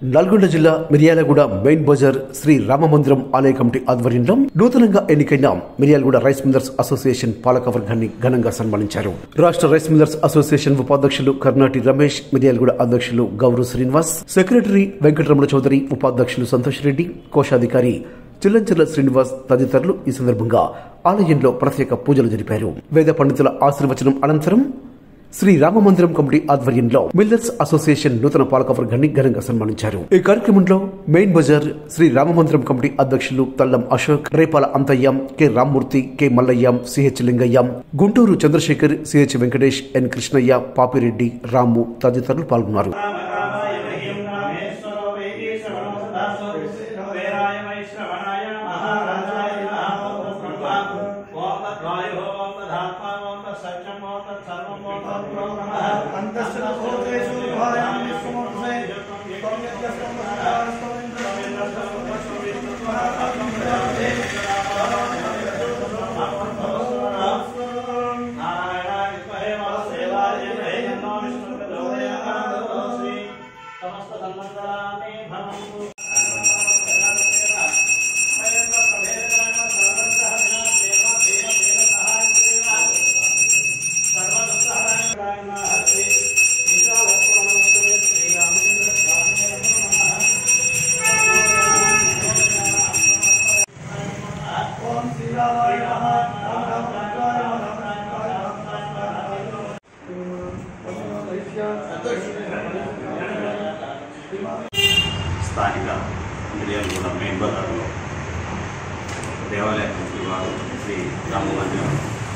నల్గొండ జిల్లా మిర్యాలగూడ మెయిన్ బజార్ శ్రీ రామమందిరం ఆలయ కమిటీ ఆధ్వర్యంలో నూతనంగా ఎన్నికైన మిర్యాలగూడ రైస్ మిల్లర్స్ అసోసియేషన్ పాలకవర్గాన్ని ఘనంగా సన్మానించారు రాష్ట్ర రైస్ మిల్లర్స్ అసోసియేషన్ ఉపాధ్యక్షులు కర్ణాటి రమేష్ మిర్యాలగూడ అధ్యక్షులు గౌరవ్ శ్రీనివాస్ సెక్రటరీ వెంకటరమణ చౌదరి ఉపాధ్యక్షులు సంతోష్ రెడ్డి కోశాధికారి చిల్లంచెర్ల శ్రీనివాస్ తదితరులు ఈ సందర్భంగా ఆలయంలో ప్రత్యేక పూజలు జరిపారు వేద పండితుల ఆశీర్వచనం అనంతరం శ్రీ రామమందిరం కమిటీ ఆధ్వర్యంలో మిల్లర్స్ అసోసియేషన్ నూతన పాలకవర్గాన్ని ఘనంగా సన్మానించారు ఈ కార్యక్రమంలో మెయిన్ బజార్ శ్రీ రామమందిరం కమిటీ అధ్యక్షులు తల్లం అశోక్ రేపాల అంతయ్యం కె రామ్మూర్తి కె మల్లయ్యం సిహెచ్ లింగయ్యం గుంటూరు చంద్రశేఖర్ సిహెచ్ వెంకటేష్ ఎన్ కృష్ణయ్య పాపిరెడ్డి రాము తదితరులు పాల్గొన్నారు సమస్త సన్మంగళాన్ని భవంతు స్థానిక మిర్యాలగూడ మెయిన్ బజార్లో దేవాలయ కమిటీ వారు శ్రీ రామమందిరం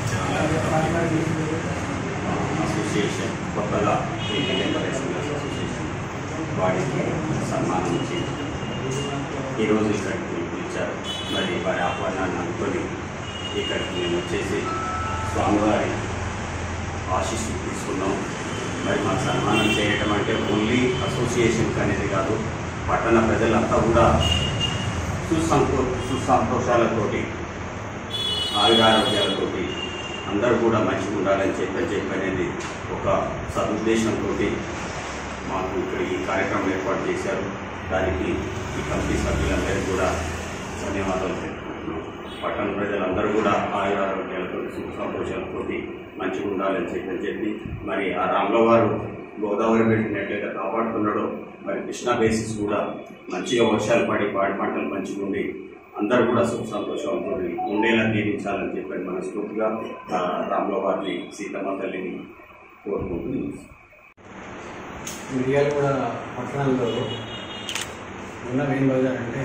అసోసియేషన్ కొత్తగా ఎన్నికైన రైతుల అసోసియేషన్ వారికి సన్మానం ఇచ్చి ఈరోజు ఇక్కడికి పిలిచారు మరి వారి ఆహ్వానాన్ని అనుకొని ఇక్కడికి మేము వచ్చేసి స్వామివారి ఆశీస్సు తీసుకున్నాం మరి మాకు సన్మానం చేయటం అంటే ఓన్లీ అసోసియేషన్కి అనేది కాదు పట్టణ ప్రజలంతా కూడా సుసంతో సుసంతోషాలతోటి ఆయురారోగ్యాలతోటి అందరూ కూడా మంచిగా ఉండాలని చెప్పని చెప్పి అనేది ఒక సదుద్దేశంతో మాకు ఇక్కడ ఈ కార్యక్రమం ఏర్పాటు చేశారు దానికి ఈ కమిటీ సభ్యులందరికీ కూడా ధన్యవాదాలు తెలుపుకుంటున్నాం పట్టణ ప్రజలందరూ కూడా ఆయురారోగ్యాలతో సుఖ సంతోషాలతో మంచిగా ఉండాలని చెప్పని చెప్పి మరి ఆ రాముల వారు గోదావరి పెట్టిన ఎట్లయితే కాపాడుతున్నాడో మరి కృష్ణా బేసిస్ కూడా మంచిగా వర్షాలు పడి పాడి పంటలు మంచిగా ఉండి అందరూ కూడా సుఖ సంతోషంతో ఉండేలా దీవించాలని చెప్పి మనస్ఫూర్తిగా ఆ, రాముల వారిని సీతమ్మ తల్లిని కోరుకుంటున్నాను మిరియాలు కూడా పట్టణంలో ఉన్న మెయిన్ బజార్ అంటే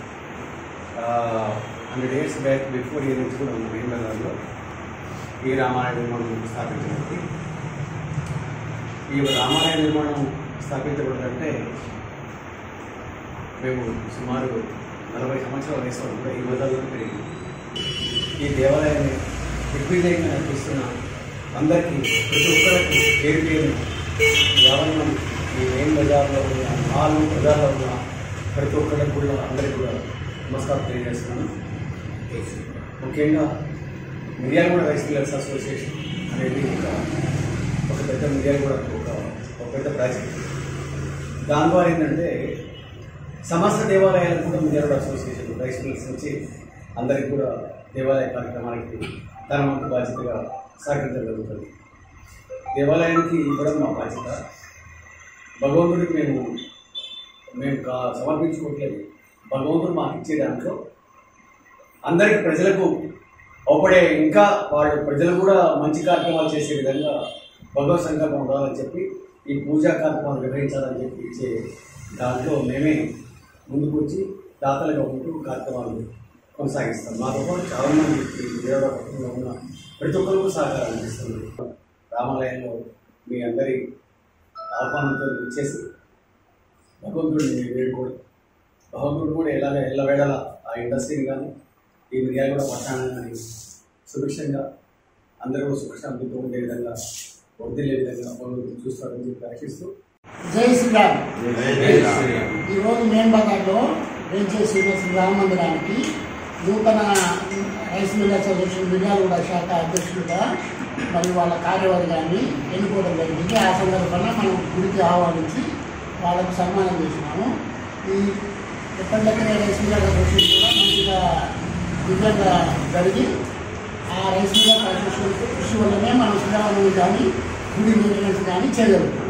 hundred years back before year నుంచి కూడా ఉంది మెయిన్ బజార్లో ఈ రామాలయ నిర్మాణం స్థాపించబడింది ఈ రామాలయ నిర్మాణం స్థాపించబడిందంటే మేము సుమారు నలభై సంవత్సరాల వయసు కూడా ఈ బజార్లో పెరిగింది ఈ దేవాలయాన్ని దిగ్విజయంగా నడిపిస్తున్న అందరికీ ప్రతి ఒక్కరికి పేరు పేరు యావన్న ఈ మెయిన్ బజార్లో ఉన్న నాలుగు బజార్లో ఉన్న ప్రతి ఒక్కరికి కూడా అందరికీ కూడా నమస్కారం తెలియజేస్తున్నాను ముఖ్యంగా మిర్యాలగూడ రైస్ మిల్లర్స్ అసోసియేషన్ అనేది ఒక ఒక పెద్ద మిర్యాలగూడ ఒక ఒక పెద్ద ప్రాజెక్ట్ దాని ద్వారా ఏంటంటే సమస్త దేవాలయాలకు కూడా మిర్యాలగూడ అసోసియేషన్ రైస్ మిల్లర్స్ నుంచి అందరికీ కూడా దేవాలయ కార్యక్రమానికి తన వంతు బాధ్యతగా సహకరించడం జరుగుతుంది దేవాలయానికి ఇవ్వడం మా బాధ్యత భగవంతుడికి మేము మేము కా సమర్పించుకోవట్లేదు భగవంతుడు మాకు ఇచ్చే దాంట్లో అందరికి ప్రజలకు అవపడే ఇంకా వాళ్ళు ప్రజలు కూడా మంచి కార్యక్రమాలు చేసే విధంగా భగవత్ సంకల్పం ఉండాలని చెప్పి ఈ పూజా కార్యక్రమాలు నిర్వహించాలని చెప్పి ఇచ్చే దాంట్లో మేమే ముందుకు వచ్చి దాతలుగా ఉంటూ కార్యక్రమాలు కొనసాగిస్తాం మాతో పాటు చాలామంది ఈ విజయవాడ పట్టణంలో ఉన్న ప్రతి ఒక్కరికి సహకారం అందిస్తుంది రామాలయంలో మీ అందరి ఆహ్వానంతో ఇచ్చేసి భగవంతుడిని వేడుకోవడం భగవంతుడు కూడా ఎలాగ ఎల్లవేళలా ఆ ఇండస్ట్రీని కానీ ఈ మిర్యాలు కూడా పట్టణాన్ని కానీ సుభిక్షంగా అందరూ కూడా సుఖశాంతితో ఉండే విధంగా వర్దిల్లే విధంగా భగవంతుడు చూస్తారని చెప్పి ఆశిస్తూ జై శ్రీరామ్ ఈరోజు మెయిన్ బజార్లో వేంచేసి శ్రీ రామ మందిరానికి నూతన రైస్ మిల్ అసోసియేషన్ మిర్యాలగూడ శాఖ అధ్యక్షులుగా మరియు వాళ్ళ కార్యవర్గాన్ని ఎన్నుకోవడం జరిగింది ఆ సందర్భంగా మనం గుడికి ఆహ్వానించి వాళ్ళకు సన్మానం చేసినాము ఈ ఎప్పటికైనా రైస్ మిల్లర్ అసోసియేషన్ కూడా మంచిగా దివ్యంగా జరిగి ఆ రైస్ మిల్లర్ అసోసియేషన్ కృషి వల్లనే మనం శ్రీరామనవమి కానీ గుడి మెయింటెనెన్స్ కానీ చేయగలుగుతాం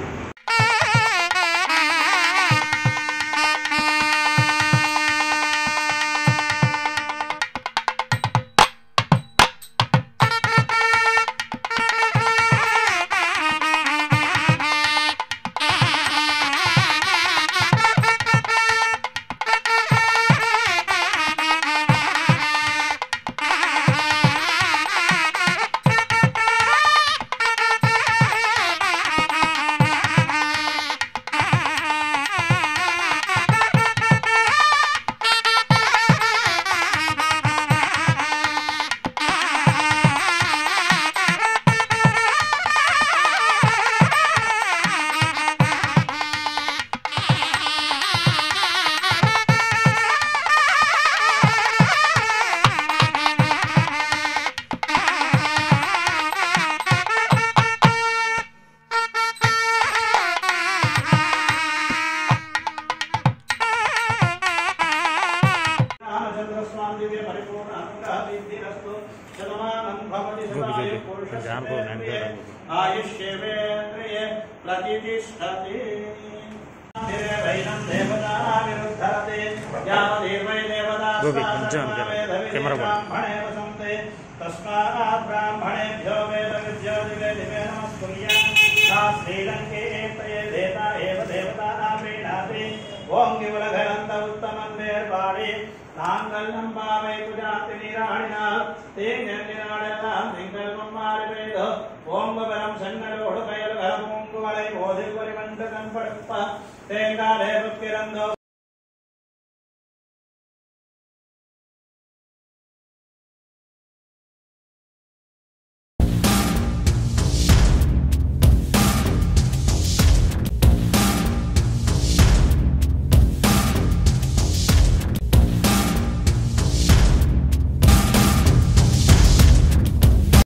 రామచంద్రస్వామి దివ్య పరిపూర్ణ అనుగ్రహసిద్ధిరస్తు శతమానం భవతి గోపి శతాయు గోపి, పురుష కొంచెం ఆనుకో, శతేంద్రియే, ఆనుకో. ఆయుష్యేవేంద్రియే ప్రతిష్టతి వైనం దేవతావిరుద్ధరతే యావదేవై గోపి, కొంచెం ఆనుకో. కెమెరా పట్టు. బ్రాహ్మణే వసంతే తస్మాత్ బ్రాహ్మణేభ్యో వేద విద్యో దివే దివే నమస్కుర్యాత్ శ్రీలంకే తయే దేత ఏవ దేవతానాం ప్రీణాతి ఓం గివలఘనంత ఉత్తమం వేర్పాడి నాంగల్యం పావై కుజాతి నీరాణిన తేంగల్లినాడెல்லாம் നിങ്ങൾക്കും മാറിവേദോ ഓംബലം സന്നലോട് കയൽ കലപൂങ്കുവളை ഓതിൽ പരിമണ്ഡലം പടുപ്പ തേങ്കാലേ പുക്കിരന്തോ